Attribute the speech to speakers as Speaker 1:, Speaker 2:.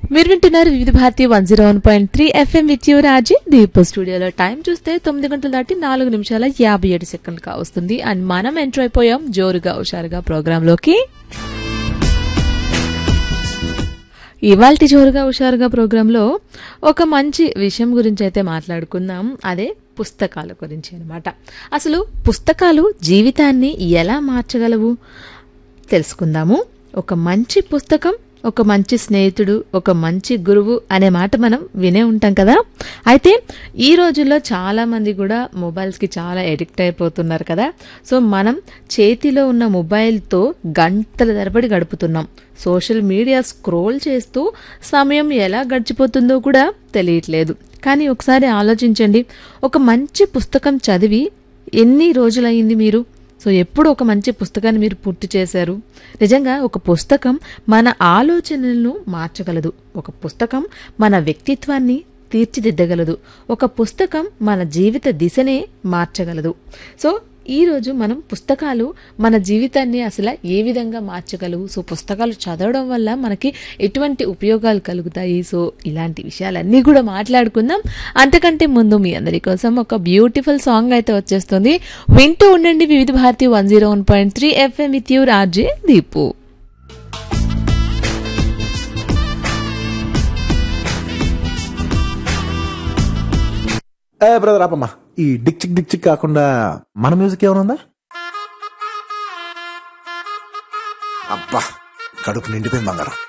Speaker 1: మీరు వింటున్నారు Vividh Bharati one zero one point three FM with you Raji Deepa స్టూడియోలో టైం చూస్తే తొమ్మిది గంటల దాటి నాలుగు నిమిషాల యాభై ఏడు సెకండ్లు కావస్తుంది అండ్ మనం ఎంటర్ అయిపోయాం జోరుగా హుషారుగా ప్రోగ్రాంలోకి ఇవాల్టి జోరుగా హుషారుగా ప్రోగ్రాంలో ఒక మంచి విషయం గురించి అయితే మాట్లాడుకుందాం అదే పుస్తకాల గురించి అనమాట అసలు పుస్తకాలు జీవితాన్ని ఎలా మార్చగలవు తెలుసుకుందాము ఒక మంచి పుస్తకం ఒక మంచి స్నేహితుడు ఒక మంచి గురువు అనే మాట మనం వినే ఉంటాం కదా అయితే ఈ రోజుల్లో చాలా మంది కూడా మొబైల్స్కి చాలా ఎడిక్ట్ అయిపోతున్నారు కదా సో మనం చేతిలో ఉన్న మొబైల్తో గంటల తరబడి గడుపుతున్నాం సోషల్ మీడియా స్క్రోల్ చేస్తూ సమయం ఎలా గడిచిపోతుందో కూడా తెలియట్లేదు కానీ ఒకసారి ఆలోచించండి ఒక మంచి పుస్తకం చదివి ఎన్ని రోజులయ్యింది మీరు సో ఎప్పుడు ఒక మంచి పుస్తకాన్ని మీరు పూర్తి చేశారు నిజంగా ఒక పుస్తకం మన ఆలోచనలను మార్చగలదు ఒక పుస్తకం మన వ్యక్తిత్వాన్ని తీర్చిదిద్దగలదు ఒక పుస్తకం మన జీవిత దిశనే మార్చగలదు సో ఈరోజు మనం పుస్తకాలు మన జీవితాన్ని అసలు ఏ విధంగా మార్చగలవు సో పుస్తకాలు చదవడం వల్ల మనకి ఎటువంటి ఉపయోగాలు కలుగుతాయి సో ఇలాంటి విషయాలన్నీ కూడా మాట్లాడుకుందాం అంతకంటే ముందు మీ అందరి కోసం ఒక బ్యూటిఫుల్ సాంగ్ అయితే వచ్చేస్తుంది వింటూ ఉండండి Vividh Bharati one zero one point three FM with you Raje Deepu
Speaker 2: ఏ బ్రదర్ ఆపమ్మా ఈ డిక్ చిక్ డిక్ చిక్ కాకుండా మన మ్యూజిక్ ఏమైనా ఉందా అబ్బా కడుపు నిండిపోయింది బంగారం